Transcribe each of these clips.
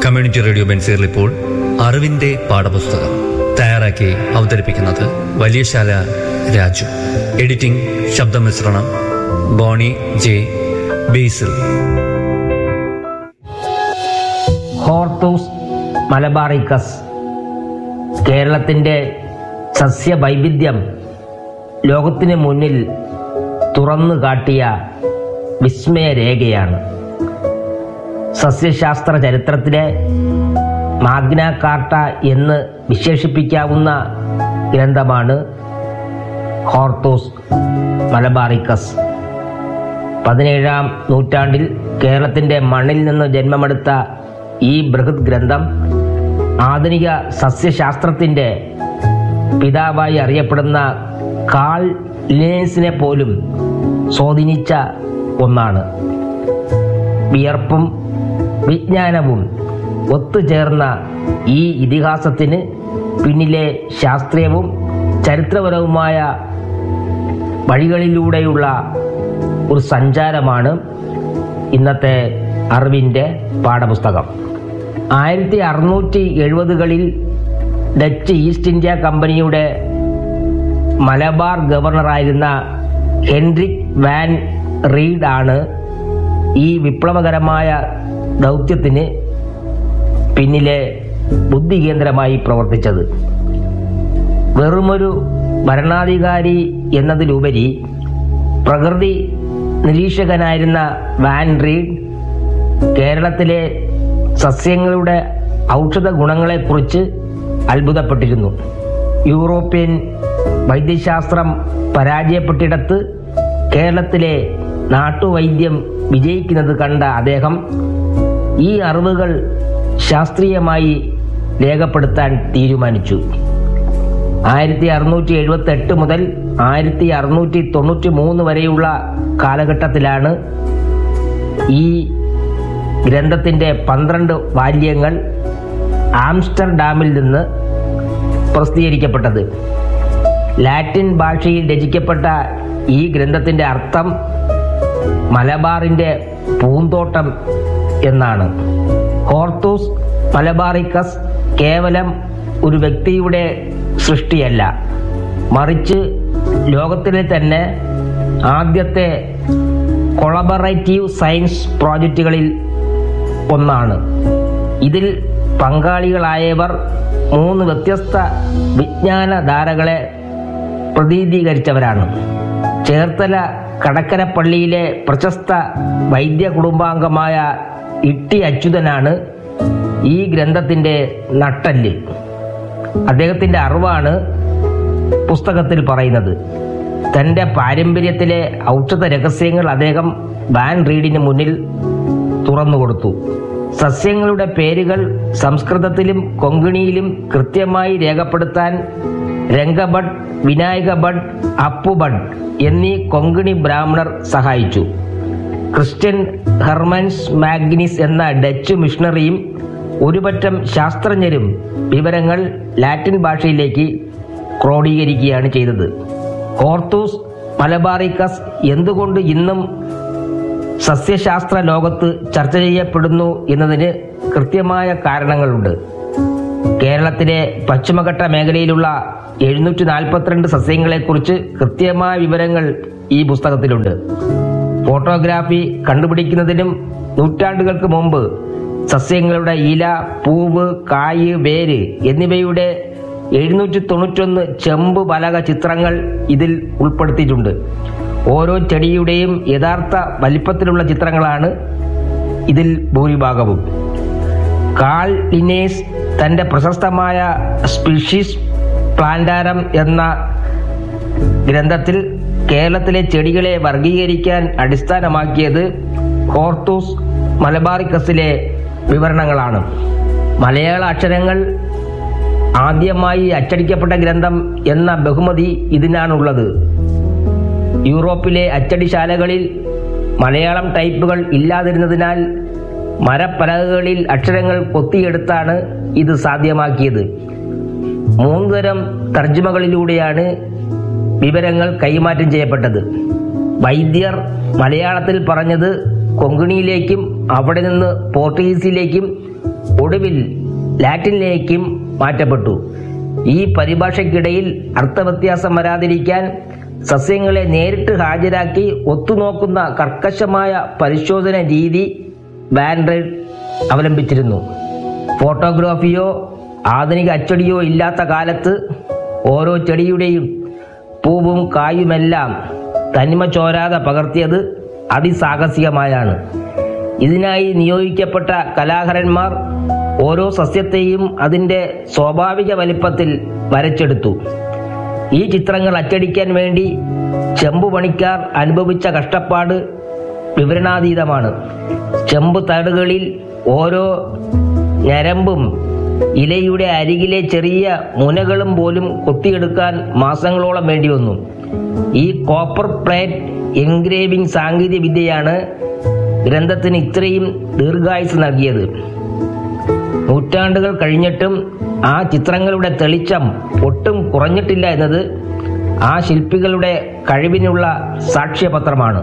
community radio ബെൻസീറിൽ ഇപ്പോൾ അറിവിന്റെ പാഠപുസ്തകം തയ്യാറാക്കി അവതരിപ്പിക്കുന്നത് വലിയശാല രാജു എഡിറ്റിംഗ് ശബ്ദമിശ്രണം Boney J Basil Hortus Malabaricus കേരളത്തിൻ്റെ സസ്യവൈവിധ്യം ലോകത്തിന് മുന്നിൽ തുറന്നു കാട്ടിയ വിസ്മയരേഖയാണ് സസ്യശാസ്ത്ര ചരിത്രത്തിലെ മാഗ്ന കാർട്ട എന്ന് വിശേഷിപ്പിക്കാവുന്ന ഗ്രന്ഥമാണ് ഹോർത്തൂസ് മലബാറിക്കസ് പതിനേഴാം നൂറ്റാണ്ടിൽ കേരളത്തിൻ്റെ മണ്ണിൽ നിന്ന് ജന്മമെടുത്ത ഈ ബൃഹത് ഗ്രന്ഥം ആധുനിക സസ്യശാസ്ത്രത്തിൻ്റെ പിതാവായി അറിയപ്പെടുന്ന കാൾ ലിനേഴ്സിനെ പോലും സ്വാധീനിച്ച ഒന്നാണ് വിയർപ്പും വിജ്ഞാനവും ഒത്തുചേർന്ന ഈ ഇതിഹാസത്തിന് പിന്നിലെ ശാസ്ത്രീയവും ചരിത്രപരവുമായ വഴികളിലൂടെയുള്ള ഒരു സഞ്ചാരമാണ് ഇന്നത്തെ അറിവിൻ്റെ പാഠപുസ്തകം ആയിരത്തി അറുന്നൂറ്റി എഴുപതുകളിൽ Dutch East India company Malabar ഗവർണറായിരുന്ന ഹെൻറിക് വാൻ റീഡ് ആണ് ഈ വിപ്ലവകരമായ ദൗത്യത്തിന് പിന്നിലെ ബുദ്ധികേന്ദ്രമായി പ്രവർത്തിച്ചത് വെറുമൊരു ഭരണാധികാരി എന്നതിലുപരി പ്രകൃതി നിരീക്ഷകനായിരുന്ന വാൻ റീഡ് കേരളത്തിലെ സസ്യങ്ങളുടെ ഔഷധ ഗുണങ്ങളെക്കുറിച്ച് അത്ഭുതപ്പെട്ടിരുന്നു യൂറോപ്യൻ വൈദ്യശാസ്ത്രം പരാജയപ്പെട്ടിടത്ത് കേരളത്തിലെ നാട്ടുവൈദ്യം വിജയിക്കുന്നത് കണ്ട അദ്ദേഹം ഈ അറിവുകൾ ശാസ്ത്രീയമായി രേഖപ്പെടുത്താൻ തീരുമാനിച്ചു ആയിരത്തി അറുന്നൂറ്റി എഴുപത്തി എട്ട് മുതൽ ആയിരത്തി അറുന്നൂറ്റി തൊണ്ണൂറ്റി മൂന്ന് വരെയുള്ള കാലഘട്ടത്തിലാണ് ഈ ഗ്രന്ഥത്തിന്റെ പന്ത്രണ്ട് വാല്യങ്ങൾ ആംസ്റ്റർഡാമിൽ നിന്ന് പ്രസിദ്ധീകരിക്കപ്പെട്ടത് ലാറ്റിൻ ഭാഷയിൽ രചിക്കപ്പെട്ട ഈ ഗ്രന്ഥത്തിന്റെ അർത്ഥം മലബാറിന്റെ പൂന്തോട്ടം എന്നാണ് ഹോർത്തൂസ് മലബാറിക്കസ് കേവലം ഒരു വ്യക്തിയുടെ സൃഷ്ടിയല്ല മറിച്ച് ലോകത്തിലെ തന്നെ ആദ്യത്തെ കൊളബറേറ്റീവ് സയൻസ് പ്രോജക്റ്റുകളിൽ ഒന്നാണ് ഇതിൽ പങ്കാളികളായവർ മൂന്ന് വ്യത്യസ്ത വിജ്ഞാനധാരകളെ പ്രതിനിധീകരിച്ചവരാണ് ചേർത്തല കടക്കരപ്പള്ളിയിലെ പ്രശസ്ത വൈദ്യ കുടുംബാംഗമായ ഇട്ടി അച്യുതനാണ് ഈ ഗ്രന്ഥത്തിന്റെ നട്ടല് അദ്ദേഹത്തിന്റെ അറിവാണ് പുസ്തകത്തിൽ പറയുന്നത് തന്റെ പാരമ്പര്യത്തിലെ ഔഷധ രഹസ്യങ്ങൾ അദ്ദേഹം വാൻ റീഡിന് മുന്നിൽ തുറന്നുകൊടുത്തു സസ്യങ്ങളുടെ പേരുകൾ സംസ്കൃതത്തിലും കൊങ്കിണിയിലും കൃത്യമായി രേഖപ്പെടുത്താൻ രംഗഭട്ട് വിനായക ഭട്ട് അപ്പുഭട്ട് എന്നീ കൊങ്കിണി ബ്രാഹ്മണർ സഹായിച്ചു ക്രിസ്ത്യൻ ഹെർമൻസ് മാഗ്നിസ് എന്ന ഡച്ച് മിഷണറിയും ഒരുപറ്റം ശാസ്ത്രജ്ഞരും വിവരങ്ങൾ ലാറ്റിൻ ഭാഷയിലേക്ക് ക്രോഡീകരിക്കുകയാണ് ചെയ്തത് ഹോർത്തൂസ് മലബാറിക്കസ് എന്തുകൊണ്ട് ഇന്നും സസ്യശാസ്ത്ര ലോകത്ത് ചർച്ച ചെയ്യപ്പെടുന്നു എന്നതിന് കൃത്യമായ കാരണങ്ങളുണ്ട് കേരളത്തിലെ പശ്ചിമഘട്ട മേഖലയിലുള്ള എഴുന്നൂറ്റി നാൽപ്പത്തിരണ്ട് സസ്യങ്ങളെക്കുറിച്ച് കൃത്യമായ വിവരങ്ങൾ ഈ പുസ്തകത്തിലുണ്ട് ഫോട്ടോഗ്രാഫി കണ്ടുപിടിക്കുന്നതിനും നൂറ്റാണ്ടുകൾക്ക് മുമ്പ് സസ്യങ്ങളുടെ ഇല പൂവ് കായ് വേര് എന്നിവയുടെ എഴുന്നൂറ്റി തൊണ്ണൂറ്റൊന്ന് ചെമ്പ് പലക ചിത്രങ്ങൾ ഇതിൽ ഉൾപ്പെടുത്തിയിട്ടുണ്ട് ഓരോ ചെടിയുടെയും യഥാർത്ഥ വലിപ്പത്തിലുള്ള ചിത്രങ്ങളാണ് ഇതിൽ ഭൂരിഭാഗവും കാൾ ലിനേസ് തന്റെ പ്രശസ്തമായ സ്പീഷീസ് പ്ലാന്റാരം എന്ന ഗ്രന്ഥത്തിൽ കേരളത്തിലെ ചെടികളെ വർഗീകരിക്കാൻ അടിസ്ഥാനമാക്കിയത് ഹോർത്തൂസ് മലബാറിക്കസിലെ വിവരണങ്ങളാണ് മലയാള അക്ഷരങ്ങൾ ആദ്യമായി അച്ചടിക്കപ്പെട്ട ഗ്രന്ഥം എന്ന ബഹുമതി ഇതിനാണുള്ളത് യൂറോപ്പിലെ അച്ചടിശാലകളിൽ മലയാളം ടൈപ്പുകൾ ഇല്ലാതിരുന്നതിനാൽ മരപ്പലകകളിൽ അക്ഷരങ്ങൾ കൊത്തിയെടുത്താണ് ഇത് സാധ്യമാക്കിയത് മൂന്ന് തരം തർജ്ജമകളിലൂടെയാണ് വിവരങ്ങൾ കൈമാറ്റം ചെയ്യപ്പെട്ടത് വൈദ്യർ മലയാളത്തിൽ പറഞ്ഞത് കൊങ്കിണിയിലേക്കും അവിടെ നിന്ന് പോർട്ടുഗീസിലേക്കും ഒടുവിൽ ലാറ്റിനിലേക്കും മാറ്റപ്പെട്ടു ഈ പരിഭാഷയ്ക്കിടയിൽ അർത്ഥവ്യത്യാസം വരാതിരിക്കാൻ സസ്യങ്ങളെ നേരിട്ട് ഹാജരാക്കി ഒത്തുനോക്കുന്ന കർക്കശമായ പരിശോധന രീതി വാൻഡ്രൈഡ് അവലംബിച്ചിരുന്നു ഫോട്ടോഗ്രാഫിയോ ആധുനിക അച്ചടിയോ ഇല്ലാത്ത കാലത്ത് ഓരോ ചെടിയുടെയും പൂവും കായുമെല്ലാം തനിമ ചോരാതെ പകർത്തിയത് അതിസാഹസികമായാണ് ഇതിനായി നിയോഗിക്കപ്പെട്ട കലാകാരന്മാർ ഓരോ സസ്യത്തെയും അതിൻ്റെ സ്വാഭാവിക വലിപ്പത്തിൽ വരച്ചെടുത്തു ഈ ചിത്രങ്ങൾ അച്ചടിക്കാൻ വേണ്ടി ചെമ്പു പണിക്കാർ അനുഭവിച്ച കഷ്ടപ്പാട് വിവരണാതീതമാണ് ചെമ്പ് തടുകളിൽ ഓരോ ഞരമ്പും ഇലയുടെ അരികിലെ ചെറിയ മുനകളും പോലും കൊത്തിയെടുക്കാൻ മാസങ്ങളോളം വേണ്ടി വന്നു ഈ കോപ്പർ പ്ലേറ്റ് എൻഗ്രേവിംഗ് സാങ്കേതിക വിദ്യയാണ് ഗ്രന്ഥത്തിന് ഇത്രയും ദീർഘായുസ് നൽകിയത് നൂറ്റാണ്ടുകൾ കഴിഞ്ഞിട്ടും ആ ചിത്രങ്ങളുടെ തെളിച്ചം ഒട്ടും കുറഞ്ഞിട്ടില്ല എന്നത് ആ ശില്പികളുടെ കഴിവിനുള്ള സാക്ഷ്യപത്രമാണ്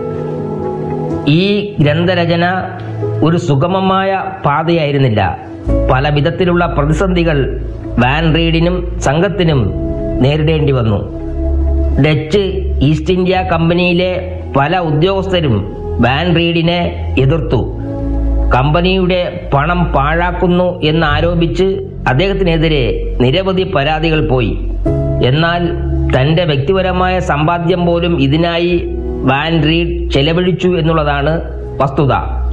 ഈ ഗ്രന്ഥരചന ഒരു സുഗമമായ പാതയായിരുന്നില്ല പല വിധത്തിലുള്ള പ്രതിസന്ധികൾ വാൻ റീഡിനും സംഘത്തിനും നേരിടേണ്ടി വന്നു ഡച്ച് ഈസ്റ്റ് ഇന്ത്യ കമ്പനിയിലെ പല ഉദ്യോഗസ്ഥരും വാൻ റീഡിനെ എതിർത്തു കമ്പനിയുടെ പണം പാഴാക്കുന്നു എന്നാരോപിച്ച് അദ്ദേഹത്തിനെതിരെ നിരവധി പരാതികൾ പോയി എന്നാൽ തന്റെ വ്യക്തിപരമായ സമ്പാദ്യം പോലും ഇതിനായി വാൻ റീഡ് ചെലവഴിച്ചു എന്നുള്ളതാണ് വസ്തുത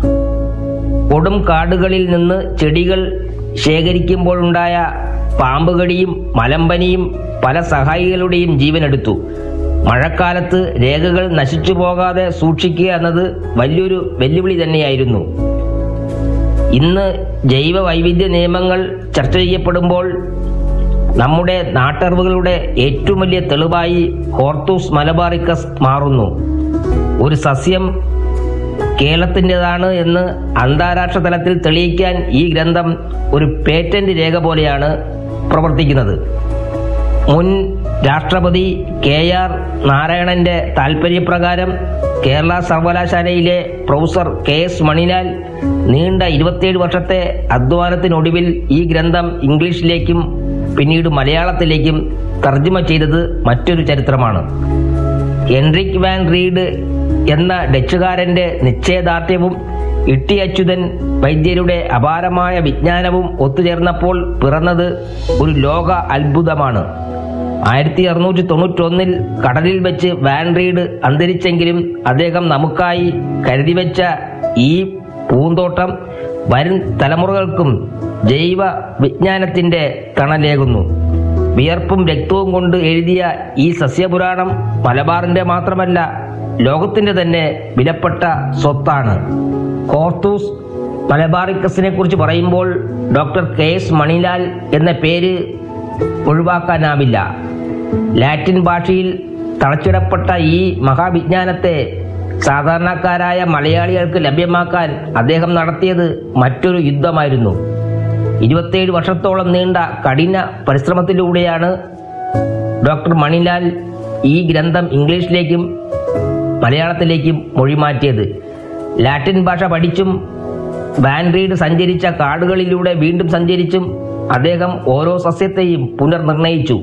കൊടും കാടുകളിൽ നിന്ന് ചെടികൾ ശേഖരിക്കുമ്പോഴുണ്ടായ പാമ്പുകടിയും മലമ്പനിയും പല സഹായികളുടെയും ജീവനെടുത്തു മഴക്കാലത്ത് രേഖകൾ നശിച്ചു പോകാതെ സൂക്ഷിക്കുക എന്നത് വലിയൊരു വെല്ലുവിളി തന്നെയായിരുന്നു ഇന്ന് ജൈവ വൈവിധ്യ നിയമങ്ങൾ ചർച്ച ചെയ്യപ്പെടുമ്പോൾ നമ്മുടെ നാട്ടറിവുകളുടെ ഏറ്റവും വലിയ തെളിവായി ഹോർത്തൂസ് മലബാറിക്കസ് മാറുന്നു ഒരു സസ്യം കേരളത്തിൻ്റെതാണ് എന്ന് അന്താരാഷ്ട്ര തലത്തിൽ തെളിയിക്കാൻ ഈ ഗ്രന്ഥം ഒരു പേറ്റന്റ് രേഖ പോലെയാണ് പ്രവർത്തിക്കുന്നത് മുൻ രാഷ്ട്രപതി കെ ആർ നാരായണന്റെ താൽപര്യപ്രകാരം കേരള സർവകലാശാലയിലെ പ്രൊഫസർ കെ എസ് മണിലാൽ നീണ്ട ഇരുപത്തിയേഴ് വർഷത്തെ അധ്വാനത്തിനൊടുവിൽ ഈ ഗ്രന്ഥം ഇംഗ്ലീഷിലേക്കും പിന്നീട് മലയാളത്തിലേക്കും തർജ്ജമ ചെയ്തത് മറ്റൊരു ചരിത്രമാണ് എൻറിക് വാൻ റീഡ് എന്ന ഡച്ചുകാരന്റെ നിശ്ചയദാർഢ്യവും ഇട്ടി അച്യുതൻ വൈദ്യരുടെ അപാരമായ വിജ്ഞാനവും ഒത്തുചേർന്നപ്പോൾ പിറന്നത് ഒരു ലോക അത്ഭുതമാണ് ആയിരത്തി അറുന്നൂറ്റി തൊണ്ണൂറ്റൊന്നിൽ കടലിൽ വെച്ച് വാൻ റീഡ് അന്തരിച്ചെങ്കിലും അദ്ദേഹം നമുക്കായി കരുതിവെച്ച ഈ പൂന്തോട്ടം വരും തലമുറകൾക്കും ജൈവ വിജ്ഞാനത്തിന്റെ തണലേകുന്നു വിയർപ്പും രക്തവും കൊണ്ട് എഴുതിയ ഈ സസ്യപുരാണം മലബാറിന്റെ മാത്രമല്ല ലോകത്തിന്റെ തന്നെ വിലപ്പെട്ട സ്വത്താണ് കോർത്തൂസ് മലബാറിക്കസിനെ കുറിച്ച് പറയുമ്പോൾ ഡോക്ടർ കെ എസ് മണിലാൽ എന്ന പേര് ഒഴിവാക്കാനാവില്ല ലാറ്റിൻ ഭാഷയിൽ തളച്ചിടപ്പെട്ട ഈ മഹാവിജ്ഞാനത്തെ സാധാരണക്കാരായ മലയാളികൾക്ക് ലഭ്യമാക്കാൻ അദ്ദേഹം നടത്തിയത് മറ്റൊരു യുദ്ധമായിരുന്നു ഇരുപത്തേഴ് വർഷത്തോളം നീണ്ട കഠിന പരിശ്രമത്തിലൂടെയാണ് ഡോക്ടർ മണിലാൽ ഈ ഗ്രന്ഥം ഇംഗ്ലീഷിലേക്കും മലയാളത്തിലേക്കും മൊഴിമാറ്റിയത് ലാറ്റിൻ ഭാഷ പഠിച്ചും വാൻ റീഡ് സഞ്ചരിച്ച കാടുകളിലൂടെ വീണ്ടും സഞ്ചരിച്ചും അദ്ദേഹം ഓരോ സസ്യത്തെയും പുനർനിർണയിച്ചു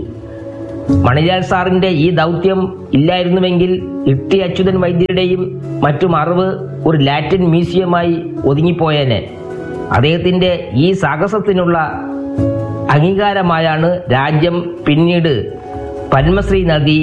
മണിലാൽ സാറിന്റെ ഈ ദൗത്യം ഇല്ലായിരുന്നുവെങ്കിൽ ഇട്ടി അച്യുതൻ വൈദ്യരുടെയും മറ്റും അറിവ് ഒരു ലാറ്റിൻ മ്യൂസിയമായി ഒതുങ്ങിപ്പോയേനെ അദ്ദേഹത്തിന്റെ ഈ സാഹസത്തിനുള്ള അംഗീകാരമായാണ് രാജ്യം പിന്നീട് പത്മശ്രീ നൽകി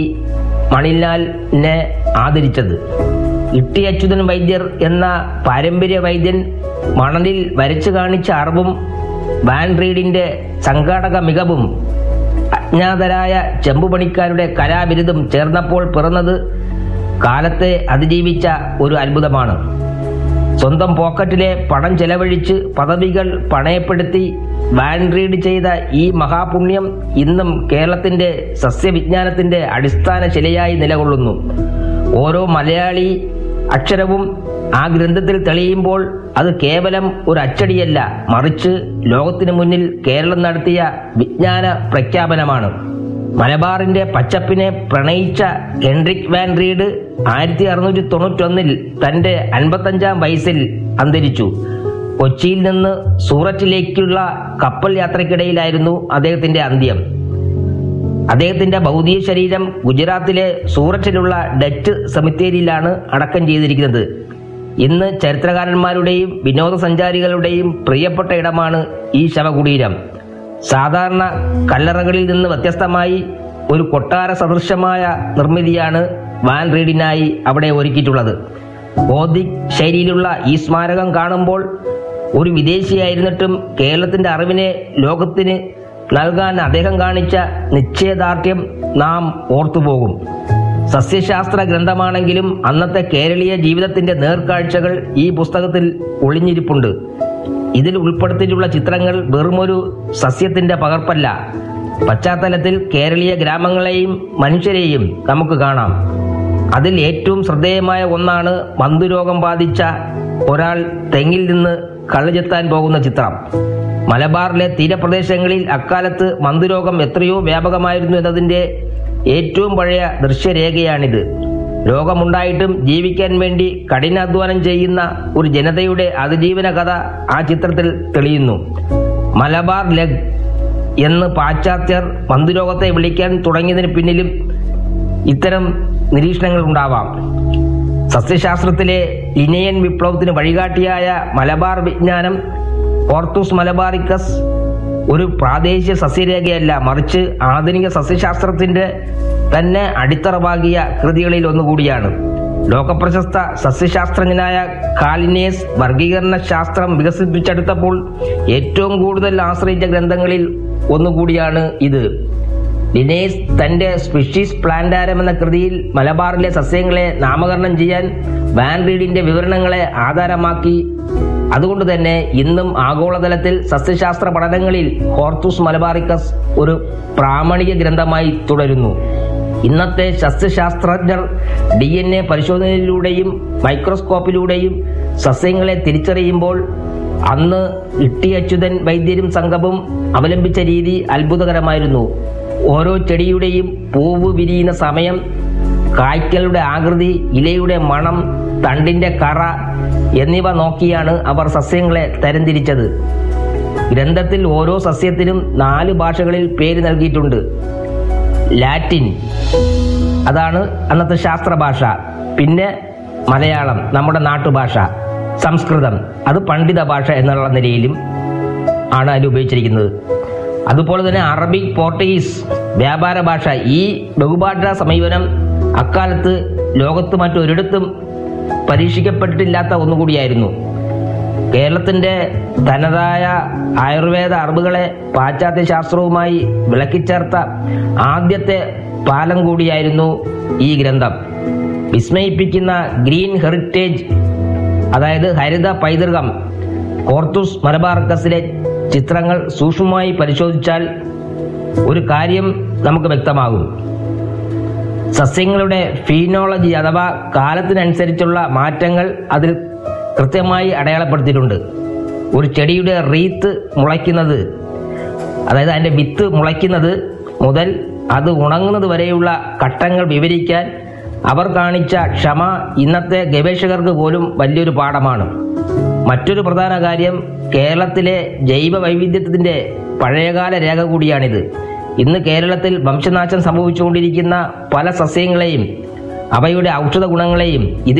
മണിലാലിനെ ആദരിച്ചത് ഇട്ടി അച്യുതൻ വൈദ്യർ എന്ന പാരമ്പര്യ വൈദ്യൻ മണലിൽ വരച്ചു കാണിച്ച അറിവും വാൻ റീഡിന്റെ സംഘാടക മികവും അജ്ഞാതരായ ചെമ്പുപണിക്കാരുടെ കലാബിരുദം ചേർന്നപ്പോൾ പിറന്നത് കാലത്തെ അതിജീവിച്ച ഒരു അത്ഭുതമാണ് സ്വന്തം പോക്കറ്റിലെ പണം ചെലവഴിച്ച് പദവികൾ പണയപ്പെടുത്തി വാൻ റീഡ് ചെയ്ത ഈ മഹാപുണ്യം ഇന്നും കേരളത്തിന്റെ സസ്യവിജ്ഞാനത്തിന്റെ അടിസ്ഥാന ശിലയായി നിലകൊള്ളുന്നു ഓരോ മലയാളി അക്ഷരവും ആ ഗ്രന്ഥത്തിൽ തെളിയുമ്പോൾ അത് കേവലം ഒരു അച്ചടിയല്ല മറിച്ച് ലോകത്തിനു മുന്നിൽ കേരളം നടത്തിയ വിജ്ഞാന പ്രഖ്യാപനമാണ് മലബാറിന്റെ പച്ചപ്പിനെ പ്രണയിച്ച ഹെൻറിക് വാൻ റീഡ് ആയിരത്തി അറുന്നൂറ്റി തൊണ്ണൂറ്റൊന്നിൽ തന്റെ അൻപത്തഞ്ചാം വയസ്സിൽ അന്തരിച്ചു കൊച്ചിയിൽ നിന്ന് സൂററ്റിലേക്കുള്ള കപ്പൽ യാത്രക്കിടയിലായിരുന്നു അദ്ദേഹത്തിന്റെ അന്ത്യം അദ്ദേഹത്തിന്റെ ഭൗതിക ശരീരം ഗുജറാത്തിലെ സൂററ്റിലുള്ള ഡച്ച് സെമിത്തേരിയിലാണ് അടക്കം ചെയ്തിരിക്കുന്നത് ഇന്ന് ചരിത്രകാരന്മാരുടെയും വിനോദസഞ്ചാരികളുടെയും പ്രിയപ്പെട്ട ഇടമാണ് ഈ ശവകുടീരം സാധാരണ കല്ലറകളിൽ നിന്ന് വ്യത്യസ്തമായി ഒരു കൊട്ടാര സദൃശമായ നിർമ്മിതിയാണ് വാൻ റീഡിനായി അവിടെ ഒരുക്കിയിട്ടുള്ളത് ഗോതിക് ശൈലിയിലുള്ള ഈ സ്മാരകം കാണുമ്പോൾ ഒരു വിദേശിയായിരുന്നിട്ടും കേരളത്തിന്റെ അറിവിനെ ലോകത്തിന് നൽകാൻ അദ്ദേഹം കാണിച്ച നിശ്ചയദാർഢ്യം നാം ഓർത്തുപോകും സസ്യശാസ്ത്ര ഗ്രന്ഥമാണെങ്കിലും അന്നത്തെ കേരളീയ ജീവിതത്തിന്റെ നേർക്കാഴ്ചകൾ ഈ പുസ്തകത്തിൽ ഒളിഞ്ഞിരിപ്പുണ്ട് ഇതിൽ ഉൾപ്പെടുത്തിയിട്ടുള്ള ചിത്രങ്ങൾ വെറുമൊരു സസ്യത്തിന്റെ പകർപ്പല്ല പശ്ചാത്തലത്തിൽ കേരളീയ ഗ്രാമങ്ങളെയും മനുഷ്യരെയും നമുക്ക് കാണാം അതിൽ ഏറ്റവും ശ്രദ്ധേയമായ ഒന്നാണ് മന്ദുരോഗം ബാധിച്ച ഒരാൾ തെങ്ങിൽ നിന്ന് കള്ളുചെത്താൻ പോകുന്ന ചിത്രം മലബാറിലെ തീരപ്രദേശങ്ങളിൽ അക്കാലത്ത് മന്ദുരോഗം എത്രയോ വ്യാപകമായിരുന്നു എന്നതിന്റെ ഏറ്റവും പഴയ ദൃശ്യരേഖയാണിത് രോഗമുണ്ടായിട്ടും ജീവിക്കാൻ വേണ്ടി കഠിനാധ്വാനം ചെയ്യുന്ന ഒരു ജനതയുടെ അതിജീവന കഥ ആ ചിത്രത്തിൽ തെളിയുന്നു മലബാർ ലഗ് എന്ന് പാശ്ചാത്യർ മന്ദുരോഗത്തെ വിളിക്കാൻ തുടങ്ങിയതിന് പിന്നിലും ഇത്തരം നിരീക്ഷണങ്ങൾ ഉണ്ടാവാം സസ്യശാസ്ത്രത്തിലെ ലിനിയൻ വിപ്ലവത്തിന് വഴികാട്ടിയായ മലബാർ വിജ്ഞാനം ഓർത്തൂസ് മലബാറിക്കസ് ഒരു പ്രാദേശിക സസ്യരേഖയല്ല മറിച്ച് ആധുനിക സസ്യശാസ്ത്രത്തിന്റെ തന്നെ അടിത്തറവാകിയ കൃതികളിൽ ഒന്നുകൂടിയാണ് ലോകപ്രശസ്ത സസ്യശാസ്ത്രജ്ഞനായ കാലിനേസ് വർഗീകരണ ശാസ്ത്രം വികസിപ്പിച്ചെടുത്തപ്പോൾ ഏറ്റവും കൂടുതൽ ആശ്രയിച്ച ഗ്രന്ഥങ്ങളിൽ ഒന്നുകൂടിയാണ് ഇത് ലിനേസ് തന്റെ സ്പീഷീസ് പ്ലാന്റാരം എന്ന കൃതിയിൽ മലബാറിലെ സസ്യങ്ങളെ നാമകരണം ചെയ്യാൻ വാൻ റീഡിന്റെ വിവരണങ്ങളെ ആധാരമാക്കി അതുകൊണ്ട് തന്നെ ഇന്നും ആഗോളതലത്തിൽ സസ്യശാസ്ത്ര പഠനങ്ങളിൽ ഹോർത്തൂസ് മലബാറിക്കസ് ഒരു പ്രാമാണിക ഗ്രന്ഥമായി തുടരുന്നു ഇന്നത്തെ സസ്യശാസ്ത്രജ്ഞർ ഡി എൻ എ പരിശോധനയിലൂടെയും മൈക്രോസ്കോപ്പിലൂടെയും സസ്യങ്ങളെ തിരിച്ചറിയുമ്പോൾ അന്ന് ഇട്ടി അച്യുതൻ വൈദ്യരും സംഘവും അവലംബിച്ച രീതി അത്ഭുതകരമായിരുന്നു ഓരോ ചെടിയുടെയും പൂവ് വിരിയുന്ന സമയം കായ്ക്കളുടെ ആകൃതി ഇലയുടെ മണം തണ്ടിന്റെ കറ എന്നിവ നോക്കിയാണ് അവർ സസ്യങ്ങളെ തരംതിരിച്ചത് ഗ്രന്ഥത്തിൽ ഓരോ സസ്യത്തിനും നാല് ഭാഷകളിൽ പേര് നൽകിയിട്ടുണ്ട് ലാറ്റിൻ അതാണ് അന്നത്തെ ശാസ്ത്ര ഭാഷ പിന്നെ മലയാളം നമ്മുടെ നാട്ടുഭാഷ സംസ്കൃതം അത് പണ്ഡിത ഭാഷ എന്നുള്ള നിലയിലും ആണ് അതിൽ ഉപയോഗിച്ചിരിക്കുന്നത് അതുപോലെ തന്നെ അറബിക് പോർട്ടുഗീസ് വ്യാപാര ഭാഷ ഈ ബഹുഭാഷ സമീപനം അക്കാലത്ത് ലോകത്ത് മറ്റൊരിടത്തും പരീക്ഷിക്കപ്പെട്ടിട്ടില്ലാത്ത ഒന്നുകൂടിയായിരുന്നു കേരളത്തിന്റെ തനതായ ആയുർവേദ അറിവുകളെ പാശ്ചാത്യ ശാസ്ത്രവുമായി വിളക്കിച്ചേർത്ത ആദ്യത്തെ പാലം കൂടിയായിരുന്നു ഈ ഗ്രന്ഥം വിസ്മയിപ്പിക്കുന്ന ഗ്രീൻ ഹെറിറ്റേജ് അതായത് ഹരിത പൈതൃകം കോർത്തുസ് മലബാർക്കസിലെ ചിത്രങ്ങൾ സൂക്ഷ്മമായി പരിശോധിച്ചാൽ ഒരു കാര്യം നമുക്ക് വ്യക്തമാകും സസ്യങ്ങളുടെ ഫീനോളജി അഥവാ കാലത്തിനനുസരിച്ചുള്ള മാറ്റങ്ങൾ അതിൽ കൃത്യമായി അടയാളപ്പെടുത്തിയിട്ടുണ്ട് ഒരു ചെടിയുടെ റീത്ത് മുളയ്ക്കുന്നത് അതായത് അതിൻ്റെ വിത്ത് മുളയ്ക്കുന്നത് മുതൽ അത് ഉണങ്ങുന്നത് വരെയുള്ള ഘട്ടങ്ങൾ വിവരിക്കാൻ അവർ കാണിച്ച ക്ഷമ ഇന്നത്തെ ഗവേഷകർക്ക് പോലും വലിയൊരു പാഠമാണ് മറ്റൊരു പ്രധാന കാര്യം കേരളത്തിലെ ജൈവ വൈവിധ്യത്തിന്റെ പഴയകാല രേഖ കൂടിയാണിത് ഇന്ന് കേരളത്തിൽ വംശനാശം സംഭവിച്ചുകൊണ്ടിരിക്കുന്ന പല സസ്യങ്ങളെയും അവയുടെ ഔഷധ ഗുണങ്ങളെയും ഇത്